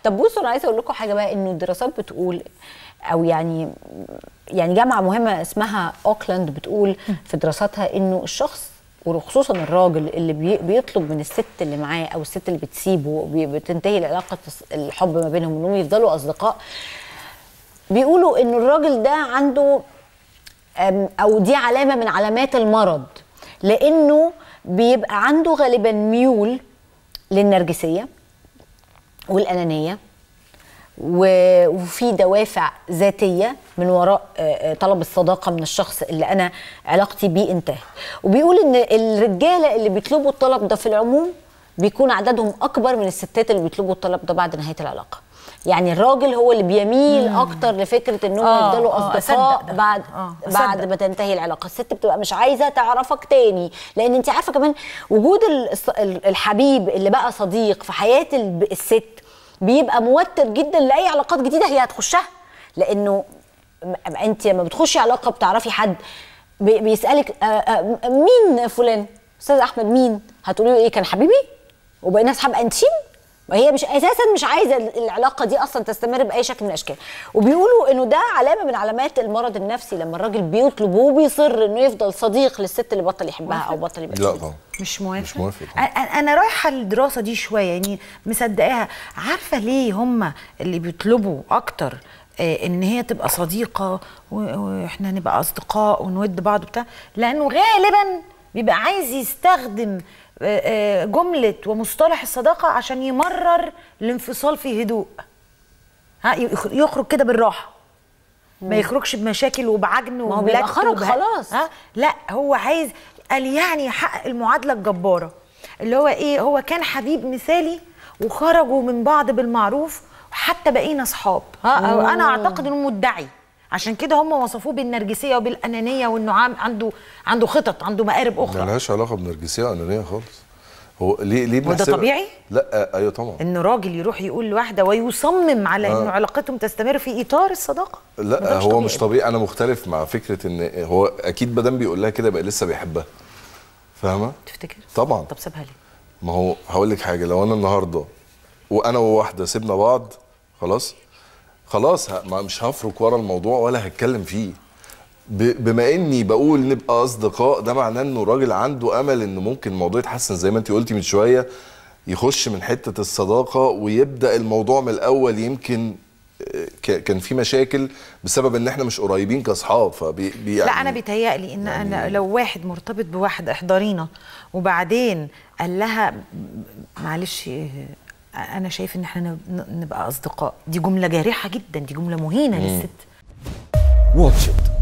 طب بصوا انا عايزه اقول لكم حاجه بقى انه الدراسات بتقول او يعني يعني جامعه مهمه اسمها اوكلاند بتقول في دراساتها انه الشخص وخصوصا الراجل اللي بي- بيطلب من الست اللي معاه او الست اللي بتسيبه وبي- بتنتهي العلاقه الحب ما بينهم انهم يفضلوا اصدقاء بيقولوا ان الراجل ده عنده أم، او دي علامه من علامات المرض لانه بيبقى عنده غالبا ميول للنرجسيه والانانيه و- وفي دوافع ذاتيه من وراء آه، آه، طلب الصداقه من الشخص اللي انا علاقتي بيه انتهت وبيقول ان الرجاله اللي بيطلبوا الطلب ده في العموم بيكون عددهم اكبر من الستات اللي بيطلبوا الطلب ده بعد نهايه العلاقه يعني الراجل هو اللي بيميل اكتر لفكره انهم آه، يفضلوا آه، اصدقاء أصدق ده. بعد آه، بعد أصدق. ما تنتهي العلاقه الست بتبقى مش عايزه تعرفك تاني لان انت عارفه كمان وجود ال- الص- ال- الحبيب اللي بقى صديق في حياه ال- الست بيبقى موتر جدا لاي علاقات جديده هي هتخشها لانه م- انت لما بتخشي علاقه بتعرفي حد بي- بيسالك آه، آه، مين فلان استاذ احمد مين هتقولي له ايه كان حبيبي وبقينا اصحاب انتيم وهي مش اساسا مش عايزه العلاقه دي اصلا تستمر باي شكل من الاشكال وبيقولوا انه ده علامه من علامات المرض النفسي لما الراجل بيطلب وبيصر انه يفضل صديق للست اللي بطل يحبها او بطل يبقى لا طبعا مش موافق مش موافق طبعا. أ- انا رايحه الدراسه دي شويه يعني مصدقاها عارفه ليه هم اللي بيطلبوا اكتر آه، ان هي تبقى صديقه و- واحنا نبقى اصدقاء ونود بعض وبتاع لانه غالبا بيبقى عايز يستخدم آه، آه، جمله ومصطلح الصداقه عشان يمرر الانفصال في هدوء ها يخ- يخرج كده بالراحه ما يخرجش بمشاكل وبعجن ما هو بيبقى وبلت خرج وبه- خلاص. ها لا هو عايز قال يعني يحقق المعادله الجباره اللي هو ايه هو كان حبيب مثالي وخرجوا من بعض بالمعروف وحتى بقينا اصحاب ها أو انا اعتقد انه مدعي عشان كده هم وصفوه بالنرجسيه وبالانانيه وانه عام عنده عنده خطط عنده مقارب اخرى ملهاش علاقه بنرجسيه وانانيه خالص هو ليه ليه وده بنحسبها- طبيعي؟ لا آه، ايوه طبعا ان راجل يروح يقول لواحده ويصمم على انه آه. علاقتهم تستمر في اطار الصداقه لا وده هو مش طبيعي انا مختلف مع فكره ان هو اكيد مادام بيقول لها كده بقى لسه بيحبها فاهمه تفتكر طبعا طب سيبها ليه ما هو هقول لك حاجه لو انا النهارده وانا وواحده سيبنا بعض خلاص خلاص ه- ما مش هفرك ورا الموضوع ولا هتكلم فيه ب- بما اني بقول نبقى اصدقاء ده معناه انه راجل عنده امل انه ممكن الموضوع يتحسن زي ما انت قلتي من شويه يخش من حته الصداقه ويبدا الموضوع من الاول يمكن آه، ك- كان في مشاكل بسبب ان احنا مش قريبين كاصحاب فبي بي لا يعني انا بيتهيألي ان يعني انا لو واحد مرتبط بواحده احضرينا وبعدين قال لها م- معلش آه، انا شايف ان احنا نب- نبقى اصدقاء دي جمله جارحه جدا دي جمله مهينه للست واتش إت